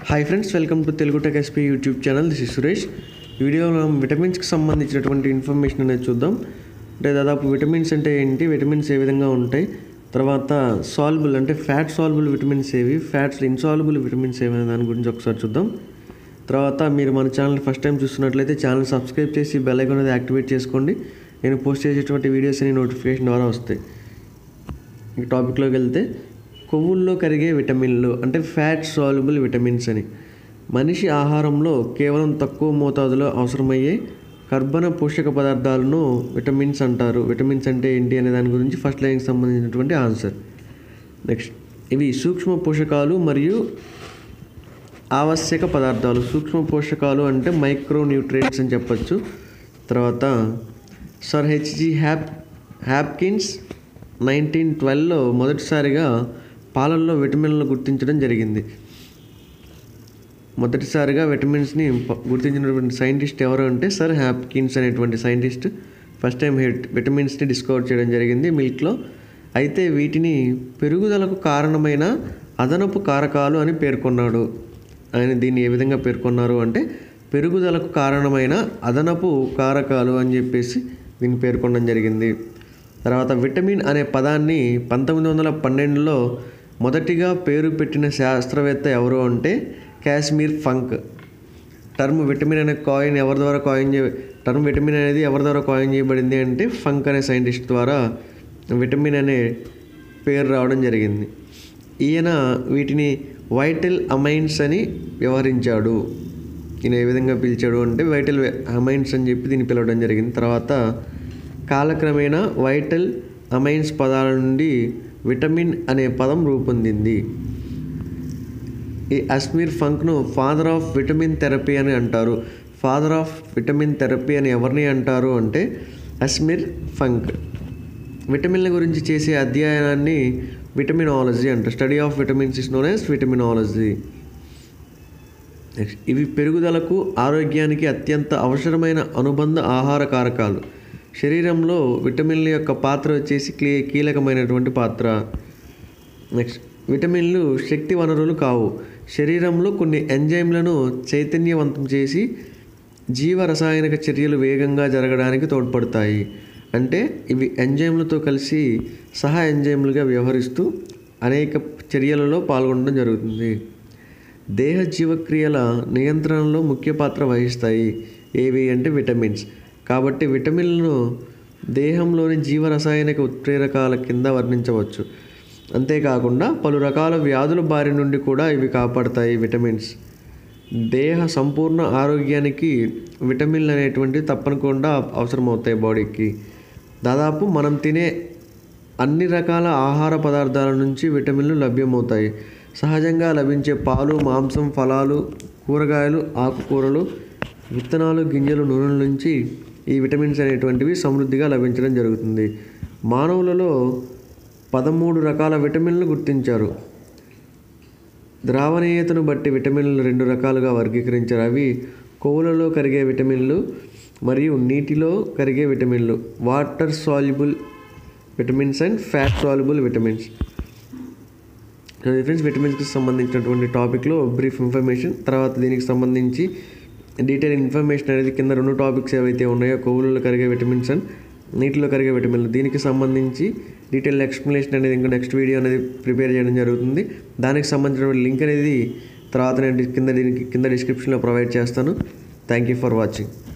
hi friends welcome to Telugu tech SP YouTube channel this is Suresh ఈ వీడియోలో మనం విటమిన్స్కి సంబంధించినటువంటి ఇన్ఫర్మేషన్ అనేది చూద్దాం అంటే దాదాపు విటమిన్స్ అంటే ఏంటి విటమిన్స్ ఏ విధంగా ఉంటాయి తర్వాత సాల్బుల్ అంటే ఫ్యాట్ సాల్బుల్ విటమిన్స్ ఏవి ఫ్యాట్స్ ఇన్సాల్బుల్ విటమిన్స్ ఏవి అనే దాని గురించి ఒకసారి చూద్దాం తర్వాత మీరు మన ఛానల్ ఫస్ట్ టైం చూస్తున్నట్లయితే ఛానల్ సబ్స్క్రైబ్ చేసి బెల్ ఐకాన్ అనేది యాక్టివేట్ చేసుకోండి నేను పోస్ట్ చేసేటువంటి వీడియోస్ అని నోటిఫికేషన్ ద్వారా వస్తాయి ఈ టాపిక్లోకి వెళ్తే కొవ్వుల్లో కరిగే విటమిన్లు అంటే ఫ్యాట్ సాల్యుబుల్ విటమిన్స్ అని మనిషి ఆహారంలో కేవలం తక్కువ మోతాదులో అవసరమయ్యే కర్బన పోషక పదార్థాలను విటమిన్స్ అంటారు విటమిన్స్ అంటే ఏంటి అనే దాని గురించి ఫస్ట్ లైన్కి సంబంధించినటువంటి ఆన్సర్ నెక్స్ట్ ఇవి సూక్ష్మ పోషకాలు మరియు ఆవశ్యక పదార్థాలు సూక్ష్మ పోషకాలు అంటే మైక్రో న్యూట్రియంట్స్ అని చెప్పొచ్చు తర్వాత సర్ హెచ్జి హ్యాప్ హ్యాప్కిన్స్ నైన్టీన్ ట్వెల్వ్లో మొదటిసారిగా పాలల్లో విటమిన్లను గుర్తించడం జరిగింది మొదటిసారిగా విటమిన్స్ని ప- గుర్తించినటువంటి సైంటిస్ట్ ఎవరు అంటే సర్ హ్యాప్కిన్స్ అనేటువంటి సైంటిస్ట్ ఫస్ట్ టైం హిట్ విటమిన్స్ని డిస్కవర్ చేయడం జరిగింది మిల్క్లో అయితే వీటిని పెరుగుదలకు కారణమైన అదనపు కారకాలు అని పేర్కొన్నాడు ఆయన దీన్ని ఏ విధంగా పేర్కొన్నారు అంటే పెరుగుదలకు కారణమైన అదనపు కారకాలు అని చెప్పేసి దీన్ని పేర్కొనడం జరిగింది తర్వాత విటమిన్ అనే పదాన్ని పంతొమ్మిది వందల పన్నెండులో మొదటిగా పేరు పెట్టిన శాస్త్రవేత్త ఎవరు అంటే కాశ్మీర్ ఫంక్ టర్మ్ విటమిన్ అనే కాయిన్ ఎవరి ద్వారా కాయిన్ చే టర్మ్ విటమిన్ అనేది ఎవరి ద్వారా కాయిన్ చేయబడింది అంటే ఫంక్ అనే సైంటిస్ట్ ద్వారా విటమిన్ అనే పేరు రావడం జరిగింది ఈయన వీటిని వైటల్ అమైన్స్ అని వ్యవహరించాడు ఈయన ఏ విధంగా పిలిచాడు అంటే వైటల్ అమైన్స్ అని చెప్పి దీన్ని పిలవడం జరిగింది తర్వాత కాలక్రమేణా వైటల్ అమైన్స్ పదాల నుండి విటమిన్ అనే పదం రూపొందింది ఈ అస్మీర్ ఫంక్ను ఫాదర్ ఆఫ్ విటమిన్ థెరపీ అని అంటారు ఫాదర్ ఆఫ్ విటమిన్ థెరపీ అని ఎవరిని అంటారు అంటే అస్మిర్ ఫంక్ విటమిన్ల గురించి చేసే అధ్యయనాన్ని విటమినాలజీ అంటారు study of vitamins is known as vitaminology next ఇవి పెరుగుదలకు ఆరోగ్యానికి అత్యంత అవసరమైన అనుబంధ ఆహార కారకాలు శరీరంలో విటమిన్ల యొక్క పాత్ర వచ్చేసి క్లీ కీలకమైనటువంటి పాత్ర నెక్స్ట్ విటమిన్లు శక్తి వనరులు కావు శరీరంలో కొన్ని ఎంజైమ్లను చైతన్యవంతం చేసి జీవ రసాయనిక చర్యలు వేగంగా జరగడానికి తోడ్పడతాయి అంటే ఇవి ఎంజైమ్లతో కలిసి సహా ఎంజైమ్లుగా వ్యవహరిస్తూ అనేక చర్యలలో పాల్గొనడం జరుగుతుంది దేహ జీవక్రియల నియంత్రణలో ముఖ్య పాత్ర వహిస్తాయి ఏవి అంటే విటమిన్స్ కాబట్టి విటమిన్లను దేహంలోని జీవరసాయనిక ఉత్ప్రేరకాల కింద వర్ణించవచ్చు అంతేకాకుండా పలు రకాల వ్యాధుల బారి నుండి కూడా ఇవి కాపాడతాయి విటమిన్స్ దేహ సంపూర్ణ ఆరోగ్యానికి విటమిన్లు అనేటువంటివి తప్పకుండా అవసరమవుతాయి బాడీకి దాదాపు మనం తినే అన్ని రకాల ఆహార పదార్థాల నుంచి విటమిన్లు లభ్యమవుతాయి సహజంగా లభించే పాలు మాంసం ఫలాలు కూరగాయలు ఆకుకూరలు విత్తనాలు గింజలు నూనెల నుంచి ఈ విటమిన్స్ అనేటువంటివి సమృద్ధిగా లభించడం జరుగుతుంది మానవులలో పదమూడు రకాల విటమిన్లు గుర్తించారు ద్రావణీయతను బట్టి విటమిన్లు రెండు రకాలుగా వర్గీకరించారు అవి కొవ్వులలో కరిగే విటమిన్లు మరియు నీటిలో కరిగే విటమిన్లు water soluble vitamins and fat soluble vitamins friends విటమిన్స్కి సంబంధించినటువంటి టాపిక్లో బ్రీఫ్ ఇన్ఫర్మేషన్ తర్వాత దీనికి సంబంధించి డీటెయిల్ ఇన్ఫర్మేషన్ అనేది కింద రెండు టాపిక్స్ ఏవైతే ఉన్నాయో కొవ్వులలో కరిగే విటమిన్స్ అండ్ నీటిలో కరిగే విటమిన్లు దీనికి సంబంధించి డీటెయిల్ ఎక్స్ప్లెనేషన్ అనేది ఇంకా నెక్స్ట్ వీడియో అనేది ప్రిపేర్ చేయడం జరుగుతుంది దానికి సంబంధించిన లింక్ అనేది తర్వాత నేను కింద దీనికి కింద డిస్క్రిప్షన్లో ప్రొవైడ్ చేస్తాను థ్యాంక్ యూ ఫర్ వాచింగ్